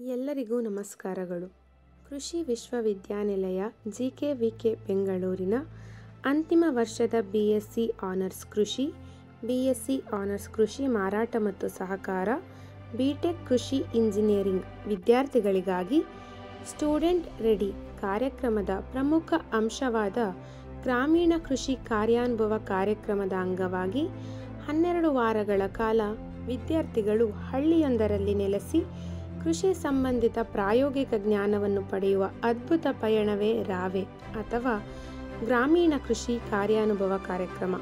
ಎಲ್ಲರಿಗೂ ನಮಸ್ಕಾರಗಳು ಕೃಷಿ ವಿಶ್ವವಿದ್ಯಾನಿಲಯ ಜಿ ಕೆ ವಿ ಕೆ ಬೆಂಗಳೂರಿನ ಅಂತಿಮ ವರ್ಷದ ಬಿ ಎಸ್ ಸಿ ಆನರ್ಸ್ ಕೃಷಿ ಬಿ ಎಸ್ ಸಿ ಆನರ್ಸ್ ಕೃಷಿ ಮಾರಾಟ ಮತ್ತು ಸಹಕಾರ ಬಿ ಟೆಕ್ ಕೃಷಿ ಇಂಜಿನಿಯರಿಂಗ್ ವಿದ್ಯಾರ್ಥಿಗಳಿಗಾಗಿ ಸ್ಟೂಡೆಂಟ್ ರೆಡಿ ಕಾರ್ಯಕ್ರಮದ ಪ್ರಮುಖ ಅಂಶವಾದ ಗ್ರಾಮೀಣ ಕೃಷಿ ಕಾರ್ಯಾನುಭವ ಕಾರ್ಯಕ್ರಮದ ಅಂಗವಾಗಿ ಹನ್ನೆರಡು ವಾರಗಳ ಕಾಲ ವಿದ್ಯಾರ್ಥಿಗಳು ಹಳ್ಳಿಯೊಂದರಲ್ಲಿ ನೆಲೆಸಿ ಕೃಷಿ ಸಂಬಂಧಿತ ಪ್ರಾಯೋಗಿಕ ಜ್ಞಾನವನ್ನು ಪಡೆಯುವ ಅದ್ಭುತ ಪಯಣವೇ ರಾವೆ ಅಥವಾ ಗ್ರಾಮೀಣ ಕೃಷಿ ಕಾರ್ಯಾನುಭವ ಕಾರ್ಯಕ್ರಮ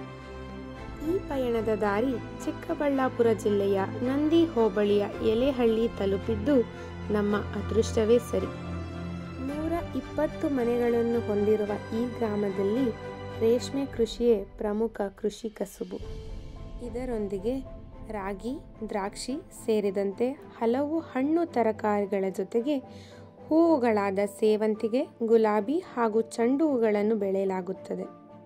ಈ ಪಯಣದ ದಾರಿ ಚಿಕ್ಕಬಳ್ಳಾಪುರ ಜಿಲ್ಲೆಯ ನಂದಿ ಹೋಬಳಿಯ ಎಲೆಹಳ್ಳಿ ತಲುಪಿದ್ದು ನಮ್ಮ ಅದೃಷ್ಟವೇ ಸರಿ ನೂರ ಇಪ್ಪತ್ತು ಮನೆಗಳನ್ನು ಹೊಂದಿರುವ ಈ ಗ್ರಾಮದಲ್ಲಿ ರೇಷ್ಮೆ ಕೃಷಿಯೇ ಪ್ರಮುಖ ಕೃಷಿ ಕಸುಬು ಇದರೊಂದಿಗೆ ರಾಗಿ ದ್ರಾಕ್ಷಿ ಸೇರಿದಂತೆ ಹಲವು ಹಣ್ಣು ತರಕಾರಿಗಳ ಜೊತೆಗೆ ಹೂವುಗಳಾದ ಸೇವಂತಿಗೆ ಗುಲಾಬಿ ಹಾಗೂ ಚೆಂಡು ಹೂಗಳನ್ನು ಬೆಳೆಯಲಾಗುತ್ತದೆ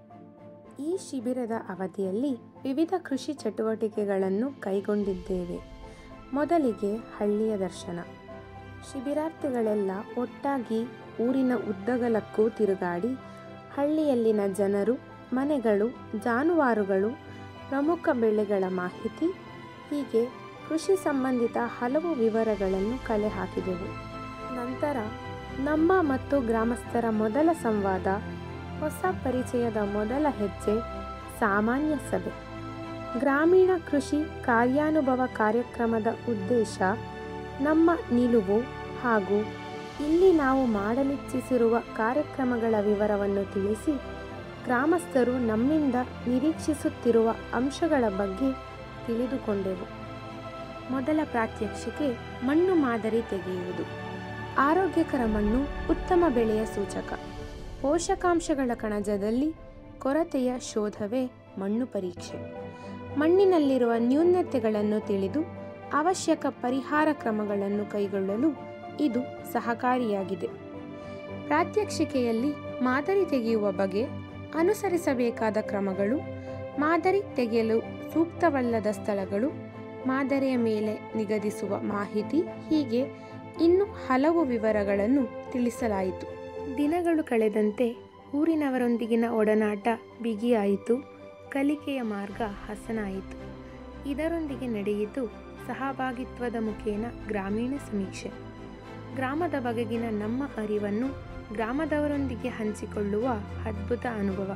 ಈ ಶಿಬಿರದ ಅವಧಿಯಲ್ಲಿ ವಿವಿಧ ಕೃಷಿ ಚಟುವಟಿಕೆಗಳನ್ನು ಕೈಗೊಂಡಿದ್ದೇವೆ ಮೊದಲಿಗೆ ಹಳ್ಳಿಯ ದರ್ಶನ ಶಿಬಿರಾರ್ಥಿಗಳೆಲ್ಲ ಒಟ್ಟಾಗಿ ಊರಿನ ಉದ್ದಗಲಕ್ಕೂ ತಿರುಗಾಡಿ ಹಳ್ಳಿಯಲ್ಲಿನ ಜನರು ಮನೆಗಳು ಜಾನುವಾರುಗಳು ಪ್ರಮುಖ ಬೆಳೆಗಳ ಮಾಹಿತಿ ಹೀಗೆ ಕೃಷಿ ಸಂಬಂಧಿತ ಹಲವು ವಿವರಗಳನ್ನು ಕಲೆ ಹಾಕಿದೆವು ನಂತರ ನಮ್ಮ ಮತ್ತು ಗ್ರಾಮಸ್ಥರ ಮೊದಲ ಸಂವಾದ ಹೊಸ ಪರಿಚಯದ ಮೊದಲ ಹೆಜ್ಜೆ ಸಾಮಾನ್ಯ ಸಭೆ ಗ್ರಾಮೀಣ ಕೃಷಿ ಕಾರ್ಯಾನುಭವ ಕಾರ್ಯಕ್ರಮದ ಉದ್ದೇಶ ನಮ್ಮ ನಿಲುವು ಹಾಗೂ ಇಲ್ಲಿ ನಾವು ಮಾಡಲಿಚ್ಛಿಸಿರುವ ಕಾರ್ಯಕ್ರಮಗಳ ವಿವರವನ್ನು ತಿಳಿಸಿ ಗ್ರಾಮಸ್ಥರು ನಮ್ಮಿಂದ ನಿರೀಕ್ಷಿಸುತ್ತಿರುವ ಅಂಶಗಳ ಬಗ್ಗೆ ತಿಳಿದುಕೊಂಡೆವು ಮೊದಲ ಪ್ರಾತ್ಯಕ್ಷಿಕೆ ಮಣ್ಣು ಮಾದರಿ ತೆಗೆಯುವುದು ಆರೋಗ್ಯಕರ ಮಣ್ಣು ಉತ್ತಮ ಬೆಳೆಯ ಸೂಚಕ ಪೋಷಕಾಂಶಗಳ ಕಣಜದಲ್ಲಿ ಕೊರತೆಯ ಶೋಧವೇ ಮಣ್ಣು ಪರೀಕ್ಷೆ ಮಣ್ಣಿನಲ್ಲಿರುವ ನ್ಯೂನತೆಗಳನ್ನು ತಿಳಿದು ಅವಶ್ಯಕ ಪರಿಹಾರ ಕ್ರಮಗಳನ್ನು ಕೈಗೊಳ್ಳಲು ಇದು ಸಹಕಾರಿಯಾಗಿದೆ ಪ್ರಾತ್ಯಕ್ಷಿಕೆಯಲ್ಲಿ ಮಾದರಿ ತೆಗೆಯುವ ಬಗೆ ಅನುಸರಿಸಬೇಕಾದ ಕ್ರಮಗಳು ಮಾದರಿ ತೆಗೆಯಲು ಸೂಕ್ತವಲ್ಲದ ಸ್ಥಳಗಳು ಮಾದರಿಯ ಮೇಲೆ ನಿಗದಿಸುವ ಮಾಹಿತಿ ಹೀಗೆ ಇನ್ನು ಹಲವು ವಿವರಗಳನ್ನು ತಿಳಿಸಲಾಯಿತು ದಿನಗಳು ಕಳೆದಂತೆ ಊರಿನವರೊಂದಿಗಿನ ಒಡನಾಟ ಬಿಗಿಯಾಯಿತು ಕಲಿಕೆಯ ಮಾರ್ಗ ಹಸನಾಯಿತು ಇದರೊಂದಿಗೆ ನಡೆಯಿತು ಸಹಭಾಗಿತ್ವದ ಮುಖೇನ ಗ್ರಾಮೀಣ ಸಮೀಕ್ಷೆ ಗ್ರಾಮದ ಬಗೆಗಿನ ನಮ್ಮ ಅರಿವನ್ನು ಗ್ರಾಮದವರೊಂದಿಗೆ ಹಂಚಿಕೊಳ್ಳುವ ಅದ್ಭುತ ಅನುಭವ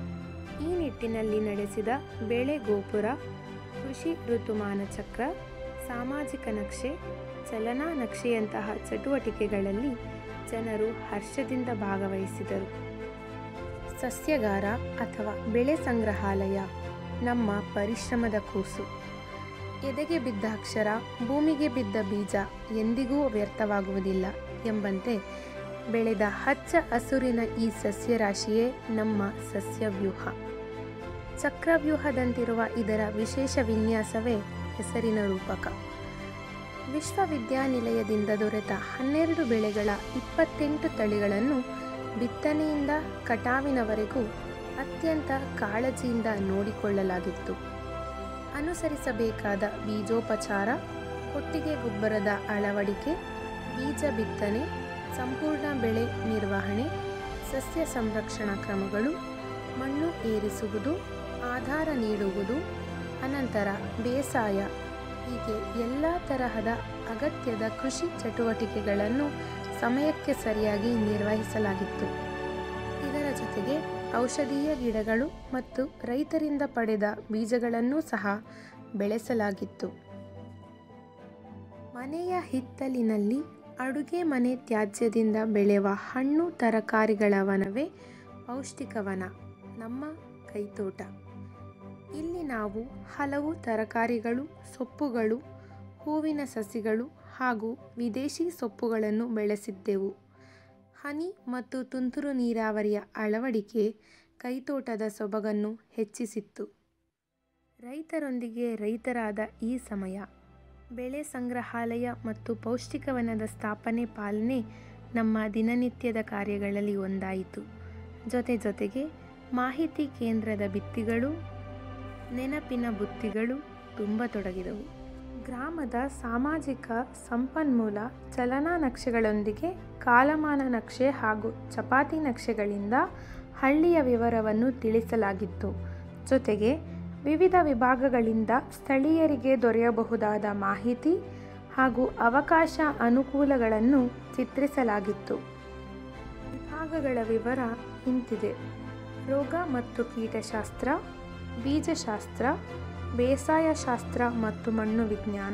ಈ ನಿಟ್ಟಿನಲ್ಲಿ ನಡೆಸಿದ ಬೆಳೆ ಗೋಪುರ ಕೃಷಿ ಋತುಮಾನ ಚಕ್ರ ಸಾಮಾಜಿಕ ನಕ್ಷೆ ಚಲನಾ ನಕ್ಷೆಯಂತಹ ಚಟುವಟಿಕೆಗಳಲ್ಲಿ ಜನರು ಹರ್ಷದಿಂದ ಭಾಗವಹಿಸಿದರು ಸಸ್ಯಗಾರ ಅಥವಾ ಬೆಳೆ ಸಂಗ್ರಹಾಲಯ ನಮ್ಮ ಪರಿಶ್ರಮದ ಕೂಸು ಎದೆಗೆ ಬಿದ್ದ ಅಕ್ಷರ ಭೂಮಿಗೆ ಬಿದ್ದ ಬೀಜ ಎಂದಿಗೂ ವ್ಯರ್ಥವಾಗುವುದಿಲ್ಲ ಎಂಬಂತೆ ಬೆಳೆದ ಹಚ್ಚ ಹಸುರಿನ ಈ ಸಸ್ಯರಾಶಿಯೇ ನಮ್ಮ ಸಸ್ಯವ್ಯೂಹ ಚಕ್ರವ್ಯೂಹದಂತಿರುವ ಇದರ ವಿಶೇಷ ವಿನ್ಯಾಸವೇ ಹೆಸರಿನ ರೂಪಕ ವಿಶ್ವವಿದ್ಯಾನಿಲಯದಿಂದ ದೊರೆತ ಹನ್ನೆರಡು ಬೆಳೆಗಳ ಇಪ್ಪತ್ತೆಂಟು ತಳಿಗಳನ್ನು ಬಿತ್ತನೆಯಿಂದ ಕಟಾವಿನವರೆಗೂ ಅತ್ಯಂತ ಕಾಳಜಿಯಿಂದ ನೋಡಿಕೊಳ್ಳಲಾಗಿತ್ತು ಅನುಸರಿಸಬೇಕಾದ ಬೀಜೋಪಚಾರ ಕೊಟ್ಟಿಗೆ ಗೊಬ್ಬರದ ಅಳವಡಿಕೆ ಬೀಜ ಬಿತ್ತನೆ ಸಂಪೂರ್ಣ ಬೆಳೆ ನಿರ್ವಹಣೆ ಸಸ್ಯ ಸಂರಕ್ಷಣಾ ಕ್ರಮಗಳು ಮಣ್ಣು ಏರಿಸುವುದು ಆಧಾರ ನೀಡುವುದು ಅನಂತರ ಬೇಸಾಯ ಹೀಗೆ ಎಲ್ಲ ತರಹದ ಅಗತ್ಯದ ಕೃಷಿ ಚಟುವಟಿಕೆಗಳನ್ನು ಸಮಯಕ್ಕೆ ಸರಿಯಾಗಿ ನಿರ್ವಹಿಸಲಾಗಿತ್ತು ಇದರ ಜೊತೆಗೆ ಔಷಧೀಯ ಗಿಡಗಳು ಮತ್ತು ರೈತರಿಂದ ಪಡೆದ ಬೀಜಗಳನ್ನೂ ಸಹ ಬೆಳೆಸಲಾಗಿತ್ತು ಮನೆಯ ಹಿತ್ತಲಿನಲ್ಲಿ ಅಡುಗೆ ಮನೆ ತ್ಯಾಜ್ಯದಿಂದ ಬೆಳೆಯುವ ಹಣ್ಣು ತರಕಾರಿಗಳ ವನವೇ ಪೌಷ್ಟಿಕವನ ನಮ್ಮ ಕೈತೋಟ ಇಲ್ಲಿ ನಾವು ಹಲವು ತರಕಾರಿಗಳು ಸೊಪ್ಪುಗಳು ಹೂವಿನ ಸಸಿಗಳು ಹಾಗೂ ವಿದೇಶಿ ಸೊಪ್ಪುಗಳನ್ನು ಬೆಳೆಸಿದ್ದೆವು ಹನಿ ಮತ್ತು ತುಂತುರು ನೀರಾವರಿಯ ಅಳವಡಿಕೆ ಕೈತೋಟದ ಸೊಬಗನ್ನು ಹೆಚ್ಚಿಸಿತ್ತು ರೈತರೊಂದಿಗೆ ರೈತರಾದ ಈ ಸಮಯ ಬೆಳೆ ಸಂಗ್ರಹಾಲಯ ಮತ್ತು ಪೌಷ್ಟಿಕವನದ ಸ್ಥಾಪನೆ ಪಾಲನೆ ನಮ್ಮ ದಿನನಿತ್ಯದ ಕಾರ್ಯಗಳಲ್ಲಿ ಒಂದಾಯಿತು ಜೊತೆ ಜೊತೆಗೆ ಮಾಹಿತಿ ಕೇಂದ್ರದ ಭಿತ್ತಿಗಳು ನೆನಪಿನ ಬುತ್ತಿಗಳು ತುಂಬ ತೊಡಗಿದವು ಗ್ರಾಮದ ಸಾಮಾಜಿಕ ಸಂಪನ್ಮೂಲ ಚಲನಾ ನಕ್ಷೆಗಳೊಂದಿಗೆ ಕಾಲಮಾನ ನಕ್ಷೆ ಹಾಗೂ ಚಪಾತಿ ನಕ್ಷೆಗಳಿಂದ ಹಳ್ಳಿಯ ವಿವರವನ್ನು ತಿಳಿಸಲಾಗಿತ್ತು ಜೊತೆಗೆ ವಿವಿಧ ವಿಭಾಗಗಳಿಂದ ಸ್ಥಳೀಯರಿಗೆ ದೊರೆಯಬಹುದಾದ ಮಾಹಿತಿ ಹಾಗೂ ಅವಕಾಶ ಅನುಕೂಲಗಳನ್ನು ಚಿತ್ರಿಸಲಾಗಿತ್ತು ವಿಭಾಗಗಳ ವಿವರ ಇಂತಿದೆ ರೋಗ ಮತ್ತು ಕೀಟಶಾಸ್ತ್ರ ಬೀಜಶಾಸ್ತ್ರ ಬೇಸಾಯ ಶಾಸ್ತ್ರ ಮತ್ತು ಮಣ್ಣು ವಿಜ್ಞಾನ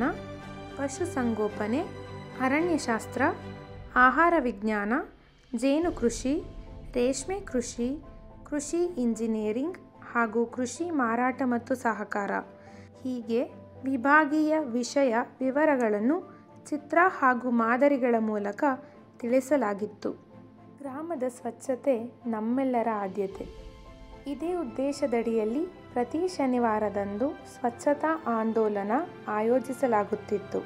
ಪಶುಸಂಗೋಪನೆ ಅರಣ್ಯಶಾಸ್ತ್ರ ಆಹಾರ ವಿಜ್ಞಾನ ಜೇನು ಕೃಷಿ ರೇಷ್ಮೆ ಕೃಷಿ ಕೃಷಿ ಇಂಜಿನಿಯರಿಂಗ್ ಹಾಗೂ ಕೃಷಿ ಮಾರಾಟ ಮತ್ತು ಸಹಕಾರ ಹೀಗೆ ವಿಭಾಗೀಯ ವಿಷಯ ವಿವರಗಳನ್ನು ಚಿತ್ರ ಹಾಗೂ ಮಾದರಿಗಳ ಮೂಲಕ ತಿಳಿಸಲಾಗಿತ್ತು ಗ್ರಾಮದ ಸ್ವಚ್ಛತೆ ನಮ್ಮೆಲ್ಲರ ಆದ್ಯತೆ ಇದೇ ಉದ್ದೇಶದಡಿಯಲ್ಲಿ ಪ್ರತಿ ಶನಿವಾರದಂದು ಸ್ವಚ್ಛತಾ ಆಂದೋಲನ ಆಯೋಜಿಸಲಾಗುತ್ತಿತ್ತು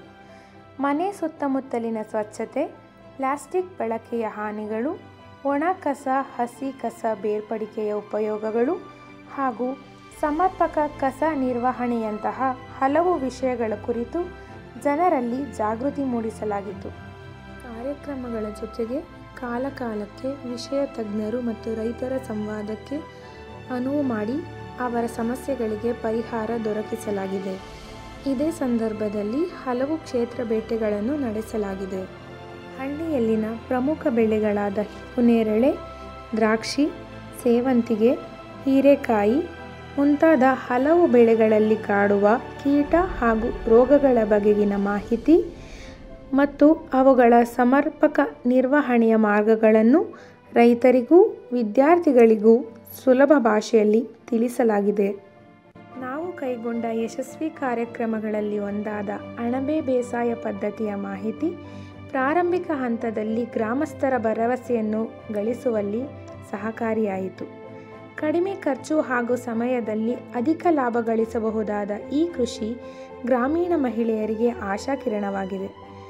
ಮನೆ ಸುತ್ತಮುತ್ತಲಿನ ಸ್ವಚ್ಛತೆ ಪ್ಲಾಸ್ಟಿಕ್ ಬಳಕೆಯ ಹಾನಿಗಳು ಒಣ ಕಸ ಹಸಿ ಕಸ ಬೇರ್ಪಡಿಕೆಯ ಉಪಯೋಗಗಳು ಹಾಗೂ ಸಮರ್ಪಕ ಕಸ ನಿರ್ವಹಣೆಯಂತಹ ಹಲವು ವಿಷಯಗಳ ಕುರಿತು ಜನರಲ್ಲಿ ಜಾಗೃತಿ ಮೂಡಿಸಲಾಗಿತ್ತು ಕಾರ್ಯಕ್ರಮಗಳ ಜೊತೆಗೆ ಕಾಲಕಾಲಕ್ಕೆ ವಿಷಯ ತಜ್ಞರು ಮತ್ತು ರೈತರ ಸಂವಾದಕ್ಕೆ ಅನುವು ಮಾಡಿ ಅವರ ಸಮಸ್ಯೆಗಳಿಗೆ ಪರಿಹಾರ ದೊರಕಿಸಲಾಗಿದೆ ಇದೇ ಸಂದರ್ಭದಲ್ಲಿ ಹಲವು ಕ್ಷೇತ್ರ ಭೇಟಿಗಳನ್ನು ನಡೆಸಲಾಗಿದೆ ಹಳ್ಳಿಯಲ್ಲಿನ ಪ್ರಮುಖ ಬೆಳೆಗಳಾದ ಪುನೇರಳೆ ದ್ರಾಕ್ಷಿ ಸೇವಂತಿಗೆ ಹೀರೆಕಾಯಿ ಮುಂತಾದ ಹಲವು ಬೆಳೆಗಳಲ್ಲಿ ಕಾಡುವ ಕೀಟ ಹಾಗೂ ರೋಗಗಳ ಬಗೆಗಿನ ಮಾಹಿತಿ ಮತ್ತು ಅವುಗಳ ಸಮರ್ಪಕ ನಿರ್ವಹಣೆಯ ಮಾರ್ಗಗಳನ್ನು ರೈತರಿಗೂ ವಿದ್ಯಾರ್ಥಿಗಳಿಗೂ ಸುಲಭ ಭಾಷೆಯಲ್ಲಿ ತಿಳಿಸಲಾಗಿದೆ ನಾವು ಕೈಗೊಂಡ ಯಶಸ್ವಿ ಕಾರ್ಯಕ್ರಮಗಳಲ್ಲಿ ಒಂದಾದ ಅಣಬೆ ಬೇಸಾಯ ಪದ್ಧತಿಯ ಮಾಹಿತಿ ಪ್ರಾರಂಭಿಕ ಹಂತದಲ್ಲಿ ಗ್ರಾಮಸ್ಥರ ಭರವಸೆಯನ್ನು ಗಳಿಸುವಲ್ಲಿ ಸಹಕಾರಿಯಾಯಿತು ಕಡಿಮೆ ಖರ್ಚು ಹಾಗೂ ಸಮಯದಲ್ಲಿ ಅಧಿಕ ಲಾಭ ಗಳಿಸಬಹುದಾದ ಈ ಕೃಷಿ ಗ್ರಾಮೀಣ ಮಹಿಳೆಯರಿಗೆ ಆಶಾಕಿರಣವಾಗಿದೆ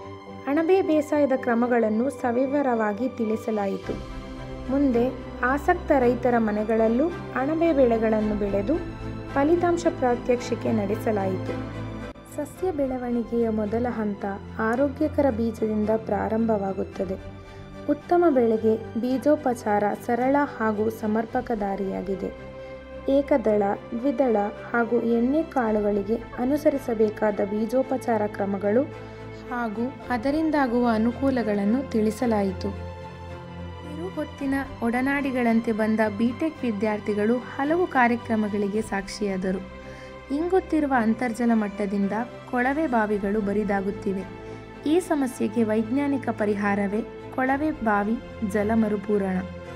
ಅಣಬೆ ಬೇಸಾಯದ ಕ್ರಮಗಳನ್ನು ಸವಿವರವಾಗಿ ತಿಳಿಸಲಾಯಿತು ಮುಂದೆ ಆಸಕ್ತ ರೈತರ ಮನೆಗಳಲ್ಲೂ ಅಣಬೆ ಬೆಳೆಗಳನ್ನು ಬೆಳೆದು ಫಲಿತಾಂಶ ಪ್ರಾತ್ಯಕ್ಷಿಕೆ ನಡೆಸಲಾಯಿತು ಸಸ್ಯ ಬೆಳವಣಿಗೆಯ ಮೊದಲ ಹಂತ ಆರೋಗ್ಯಕರ ಬೀಜದಿಂದ ಪ್ರಾರಂಭವಾಗುತ್ತದೆ ಉತ್ತಮ ಬೆಳೆಗೆ ಬೀಜೋಪಚಾರ ಸರಳ ಹಾಗೂ ಸಮರ್ಪಕ ದಾರಿಯಾಗಿದೆ ಏಕದಳ ದ್ವಿದಳ ಹಾಗೂ ಎಣ್ಣೆ ಕಾಳುಗಳಿಗೆ ಅನುಸರಿಸಬೇಕಾದ ಬೀಜೋಪಚಾರ ಕ್ರಮಗಳು ಹಾಗೂ ಅದರಿಂದಾಗುವ ಅನುಕೂಲಗಳನ್ನು ತಿಳಿಸಲಾಯಿತು ಹೊತ್ತಿನ ಒಡನಾಡಿಗಳಂತೆ ಬಂದ ಬಿಟೆಕ್ ವಿದ್ಯಾರ್ಥಿಗಳು ಹಲವು ಕಾರ್ಯಕ್ರಮಗಳಿಗೆ ಸಾಕ್ಷಿಯಾದರು ಇಂಗುತ್ತಿರುವ ಅಂತರ್ಜಲ ಮಟ್ಟದಿಂದ ಕೊಳವೆ ಬಾವಿಗಳು ಬರಿದಾಗುತ್ತಿವೆ ಈ ಸಮಸ್ಯೆಗೆ ವೈಜ್ಞಾನಿಕ ಪರಿಹಾರವೇ ಕೊಳವೆ ಬಾವಿ ಜಲ ಮರುಪೂರಣ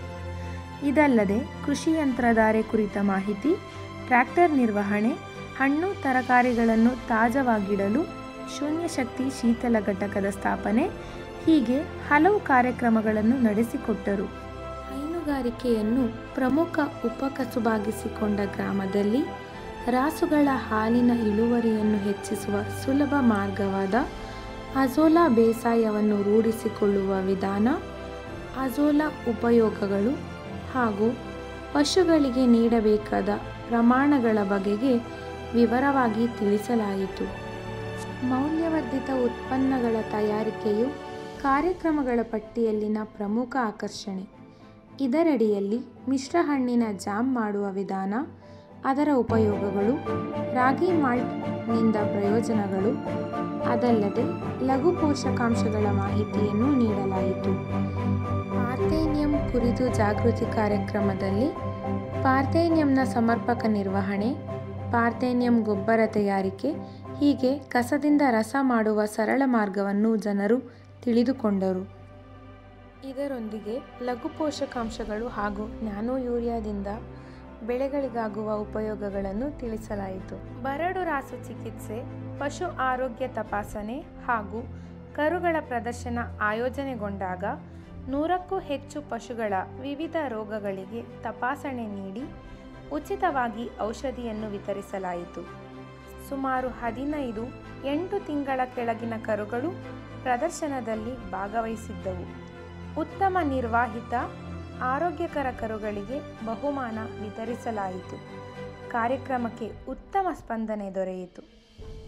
ಇದಲ್ಲದೆ ಕೃಷಿ ಯಂತ್ರಧಾರೆ ಕುರಿತ ಮಾಹಿತಿ ಟ್ರ್ಯಾಕ್ಟರ್ ನಿರ್ವಹಣೆ ಹಣ್ಣು ತರಕಾರಿಗಳನ್ನು ತಾಜಾವಾಗಿಡಲು ಶೂನ್ಯ ಶಕ್ತಿ ಶೀತಲ ಘಟಕದ ಸ್ಥಾಪನೆ ಹೀಗೆ ಹಲವು ಕಾರ್ಯಕ್ರಮಗಳನ್ನು ನಡೆಸಿಕೊಟ್ಟರು ಹೈನುಗಾರಿಕೆಯನ್ನು ಪ್ರಮುಖ ಉಪಕಸುಬಾಗಿಸಿಕೊಂಡ ಗ್ರಾಮದಲ್ಲಿ ರಾಸುಗಳ ಹಾಲಿನ ಇಳುವರಿಯನ್ನು ಹೆಚ್ಚಿಸುವ ಸುಲಭ ಮಾರ್ಗವಾದ ಅಜೋಲಾ ಬೇಸಾಯವನ್ನು ರೂಢಿಸಿಕೊಳ್ಳುವ ವಿಧಾನ ಅಜೋಲಾ ಉಪಯೋಗಗಳು ಹಾಗೂ ಪಶುಗಳಿಗೆ ನೀಡಬೇಕಾದ ಪ್ರಮಾಣಗಳ ಬಗೆಗೆ ವಿವರವಾಗಿ ತಿಳಿಸಲಾಯಿತು ಮೌಲ್ಯವರ್ಧಿತ ಉತ್ಪನ್ನಗಳ ತಯಾರಿಕೆಯು ಕಾರ್ಯಕ್ರಮಗಳ ಪಟ್ಟಿಯಲ್ಲಿನ ಪ್ರಮುಖ ಆಕರ್ಷಣೆ ಇದರಡಿಯಲ್ಲಿ ಮಿಶ್ರಹಣ್ಣಿನ ಜಾಮ್ ಮಾಡುವ ವಿಧಾನ ಅದರ ಉಪಯೋಗಗಳು ರಾಗಿ ಮಾಲ್ಟ್ನಿಂದ ಪ್ರಯೋಜನಗಳು ಅದಲ್ಲದೆ ಲಘು ಪೋಷಕಾಂಶಗಳ ಮಾಹಿತಿಯನ್ನು ನೀಡಲಾಯಿತು ಪಾರ್ಥೇನಿಯಂ ಕುರಿತು ಜಾಗೃತಿ ಕಾರ್ಯಕ್ರಮದಲ್ಲಿ ಪಾರ್ಥೇನಿಯಂನ ಸಮರ್ಪಕ ನಿರ್ವಹಣೆ ಪಾರ್ಥೇನಿಯಂ ಗೊಬ್ಬರ ತಯಾರಿಕೆ ಹೀಗೆ ಕಸದಿಂದ ರಸ ಮಾಡುವ ಸರಳ ಮಾರ್ಗವನ್ನು ಜನರು ತಿಳಿದುಕೊಂಡರು ಇದರೊಂದಿಗೆ ಲಘು ಪೋಷಕಾಂಶಗಳು ಹಾಗೂ ನ್ಯಾನೋ ಯೂರಿಯಾದಿಂದ ಬೆಳೆಗಳಿಗಾಗುವ ಉಪಯೋಗಗಳನ್ನು ತಿಳಿಸಲಾಯಿತು ಬರಡು ರಾಸು ಚಿಕಿತ್ಸೆ ಪಶು ಆರೋಗ್ಯ ತಪಾಸಣೆ ಹಾಗೂ ಕರುಗಳ ಪ್ರದರ್ಶನ ಆಯೋಜನೆಗೊಂಡಾಗ ನೂರಕ್ಕೂ ಹೆಚ್ಚು ಪಶುಗಳ ವಿವಿಧ ರೋಗಗಳಿಗೆ ತಪಾಸಣೆ ನೀಡಿ ಉಚಿತವಾಗಿ ಔಷಧಿಯನ್ನು ವಿತರಿಸಲಾಯಿತು ಸುಮಾರು ಹದಿನೈದು ಎಂಟು ತಿಂಗಳ ಕೆಳಗಿನ ಕರುಗಳು ಪ್ರದರ್ಶನದಲ್ಲಿ ಭಾಗವಹಿಸಿದ್ದವು ಉತ್ತಮ ನಿರ್ವಾಹಿತ ಆರೋಗ್ಯಕರ ಕರುಗಳಿಗೆ ಬಹುಮಾನ ವಿತರಿಸಲಾಯಿತು ಕಾರ್ಯಕ್ರಮಕ್ಕೆ ಉತ್ತಮ ಸ್ಪಂದನೆ ದೊರೆಯಿತು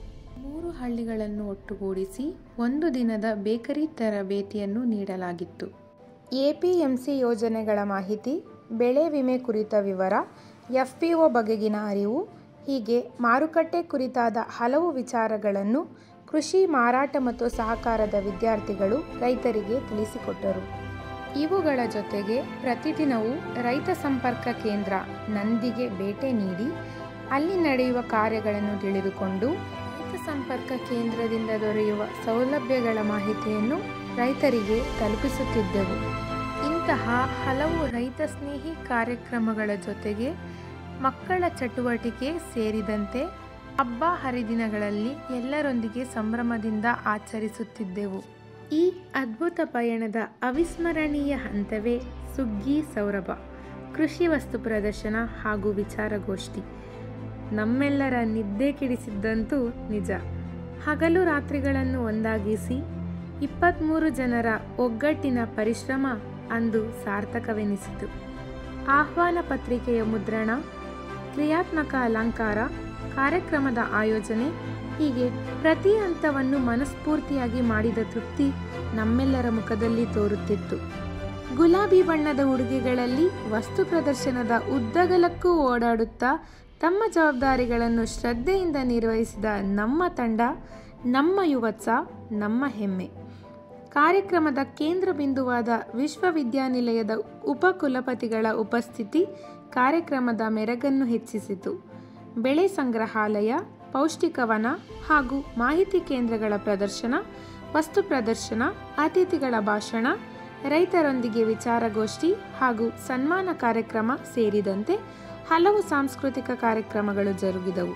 ಮೂರು ಹಳ್ಳಿಗಳನ್ನು ಒಟ್ಟುಗೂಡಿಸಿ ಒಂದು ದಿನದ ಬೇಕರಿ ತರಬೇತಿಯನ್ನು ನೀಡಲಾಗಿತ್ತು ಎಪಿಎಂಸಿ ಯೋಜನೆಗಳ ಮಾಹಿತಿ ಬೆಳೆ ವಿಮೆ ಕುರಿತ ವಿವರ ಎಫ್ಪಿಒ ಬಗೆಗಿನ ಅರಿವು ಹೀಗೆ ಮಾರುಕಟ್ಟೆ ಕುರಿತಾದ ಹಲವು ವಿಚಾರಗಳನ್ನು ಕೃಷಿ ಮಾರಾಟ ಮತ್ತು ಸಹಕಾರದ ವಿದ್ಯಾರ್ಥಿಗಳು ರೈತರಿಗೆ ತಿಳಿಸಿಕೊಟ್ಟರು ಇವುಗಳ ಜೊತೆಗೆ ಪ್ರತಿದಿನವೂ ರೈತ ಸಂಪರ್ಕ ಕೇಂದ್ರ ನಂದಿಗೆ ಭೇಟಿ ನೀಡಿ ಅಲ್ಲಿ ನಡೆಯುವ ಕಾರ್ಯಗಳನ್ನು ತಿಳಿದುಕೊಂಡು ರೈತ ಸಂಪರ್ಕ ಕೇಂದ್ರದಿಂದ ದೊರೆಯುವ ಸೌಲಭ್ಯಗಳ ಮಾಹಿತಿಯನ್ನು ರೈತರಿಗೆ ತಲುಪಿಸುತ್ತಿದ್ದೆವು ಇಂತಹ ಹಲವು ರೈತ ಸ್ನೇಹಿ ಕಾರ್ಯಕ್ರಮಗಳ ಜೊತೆಗೆ ಮಕ್ಕಳ ಚಟುವಟಿಕೆ ಸೇರಿದಂತೆ ಹಬ್ಬ ಹರಿದಿನಗಳಲ್ಲಿ ಎಲ್ಲರೊಂದಿಗೆ ಸಂಭ್ರಮದಿಂದ ಆಚರಿಸುತ್ತಿದ್ದೆವು ಈ ಅದ್ಭುತ ಪಯಣದ ಅವಿಸ್ಮರಣೀಯ ಹಂತವೇ ಸುಗ್ಗಿ ಸೌರಭ ಕೃಷಿ ವಸ್ತು ಪ್ರದರ್ಶನ ಹಾಗೂ ವಿಚಾರಗೋಷ್ಠಿ ನಮ್ಮೆಲ್ಲರ ನಿದ್ದೆ ಕೆಡಿಸಿದ್ದಂತೂ ನಿಜ ಹಗಲು ರಾತ್ರಿಗಳನ್ನು ಒಂದಾಗಿಸಿ ಇಪ್ಪತ್ತ್ಮೂರು ಜನರ ಒಗ್ಗಟ್ಟಿನ ಪರಿಶ್ರಮ ಅಂದು ಸಾರ್ಥಕವೆನಿಸಿತು ಆಹ್ವಾನ ಪತ್ರಿಕೆಯ ಮುದ್ರಣ ಕ್ರಿಯಾತ್ಮಕ ಅಲಂಕಾರ ಕಾರ್ಯಕ್ರಮದ ಆಯೋಜನೆ ಹೀಗೆ ಪ್ರತಿ ಹಂತವನ್ನು ಮನಸ್ಫೂರ್ತಿಯಾಗಿ ಮಾಡಿದ ತೃಪ್ತಿ ನಮ್ಮೆಲ್ಲರ ಮುಖದಲ್ಲಿ ತೋರುತ್ತಿತ್ತು ಗುಲಾಬಿ ಬಣ್ಣದ ಉಡುಗೆಗಳಲ್ಲಿ ವಸ್ತು ಪ್ರದರ್ಶನದ ಉದ್ದಗಲಕ್ಕೂ ಓಡಾಡುತ್ತಾ ತಮ್ಮ ಜವಾಬ್ದಾರಿಗಳನ್ನು ಶ್ರದ್ಧೆಯಿಂದ ನಿರ್ವಹಿಸಿದ ನಮ್ಮ ತಂಡ ನಮ್ಮ ಯುವತ್ಸ ನಮ್ಮ ಹೆಮ್ಮೆ ಕಾರ್ಯಕ್ರಮದ ಕೇಂದ್ರ ಬಿಂದುವಾದ ವಿಶ್ವವಿದ್ಯಾನಿಲಯದ ಉಪಕುಲಪತಿಗಳ ಉಪಸ್ಥಿತಿ ಕಾರ್ಯಕ್ರಮದ ಮೆರಗನ್ನು ಹೆಚ್ಚಿಸಿತು ಬೆಳೆ ಸಂಗ್ರಹಾಲಯ ಪೌಷ್ಟಿಕವನ ಹಾಗೂ ಮಾಹಿತಿ ಕೇಂದ್ರಗಳ ಪ್ರದರ್ಶನ ವಸ್ತು ಪ್ರದರ್ಶನ ಅತಿಥಿಗಳ ಭಾಷಣ ರೈತರೊಂದಿಗೆ ವಿಚಾರಗೋಷ್ಠಿ ಹಾಗೂ ಸನ್ಮಾನ ಕಾರ್ಯಕ್ರಮ ಸೇರಿದಂತೆ ಹಲವು ಸಾಂಸ್ಕೃತಿಕ ಕಾರ್ಯಕ್ರಮಗಳು ಜರುಗಿದವು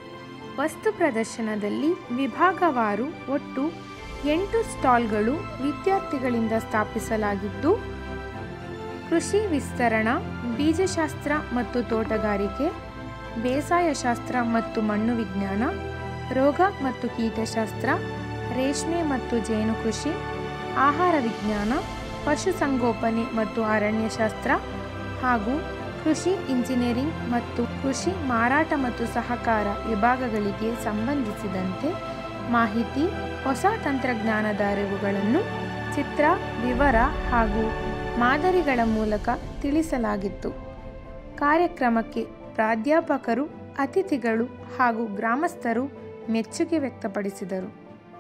ವಸ್ತು ಪ್ರದರ್ಶನದಲ್ಲಿ ವಿಭಾಗವಾರು ಒಟ್ಟು ಎಂಟು ಸ್ಟಾಲ್ಗಳು ವಿದ್ಯಾರ್ಥಿಗಳಿಂದ ಸ್ಥಾಪಿಸಲಾಗಿದ್ದು ಕೃಷಿ ವಿಸ್ತರಣಾ ಬೀಜಶಾಸ್ತ್ರ ಮತ್ತು ತೋಟಗಾರಿಕೆ ಬೇಸಾಯ ಶಾಸ್ತ್ರ ಮತ್ತು ಮಣ್ಣು ವಿಜ್ಞಾನ ರೋಗ ಮತ್ತು ಕೀಟಶಾಸ್ತ್ರ ರೇಷ್ಮೆ ಮತ್ತು ಜೇನು ಕೃಷಿ ಆಹಾರ ವಿಜ್ಞಾನ ಪಶುಸಂಗೋಪನೆ ಮತ್ತು ಅರಣ್ಯಶಾಸ್ತ್ರ ಹಾಗೂ ಕೃಷಿ ಇಂಜಿನಿಯರಿಂಗ್ ಮತ್ತು ಕೃಷಿ ಮಾರಾಟ ಮತ್ತು ಸಹಕಾರ ವಿಭಾಗಗಳಿಗೆ ಸಂಬಂಧಿಸಿದಂತೆ ಮಾಹಿತಿ ಹೊಸ ತಂತ್ರಜ್ಞಾನದ ಅರಿವುಗಳನ್ನು ಚಿತ್ರ ವಿವರ ಹಾಗೂ ಮಾದರಿಗಳ ಮೂಲಕ ತಿಳಿಸಲಾಗಿತ್ತು ಕಾರ್ಯಕ್ರಮಕ್ಕೆ ಪ್ರಾಧ್ಯಾಪಕರು ಅತಿಥಿಗಳು ಹಾಗೂ ಗ್ರಾಮಸ್ಥರು ಮೆಚ್ಚುಗೆ ವ್ಯಕ್ತಪಡಿಸಿದರು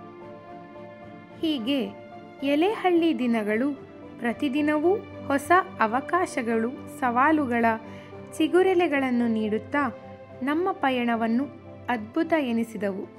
ಹೀಗೆ ಎಲೆಹಳ್ಳಿ ದಿನಗಳು ಪ್ರತಿದಿನವೂ ಹೊಸ ಅವಕಾಶಗಳು ಸವಾಲುಗಳ ಚಿಗುರೆಲೆಗಳನ್ನು ನೀಡುತ್ತಾ ನಮ್ಮ ಪಯಣವನ್ನು ಅದ್ಭುತ ಎನಿಸಿದವು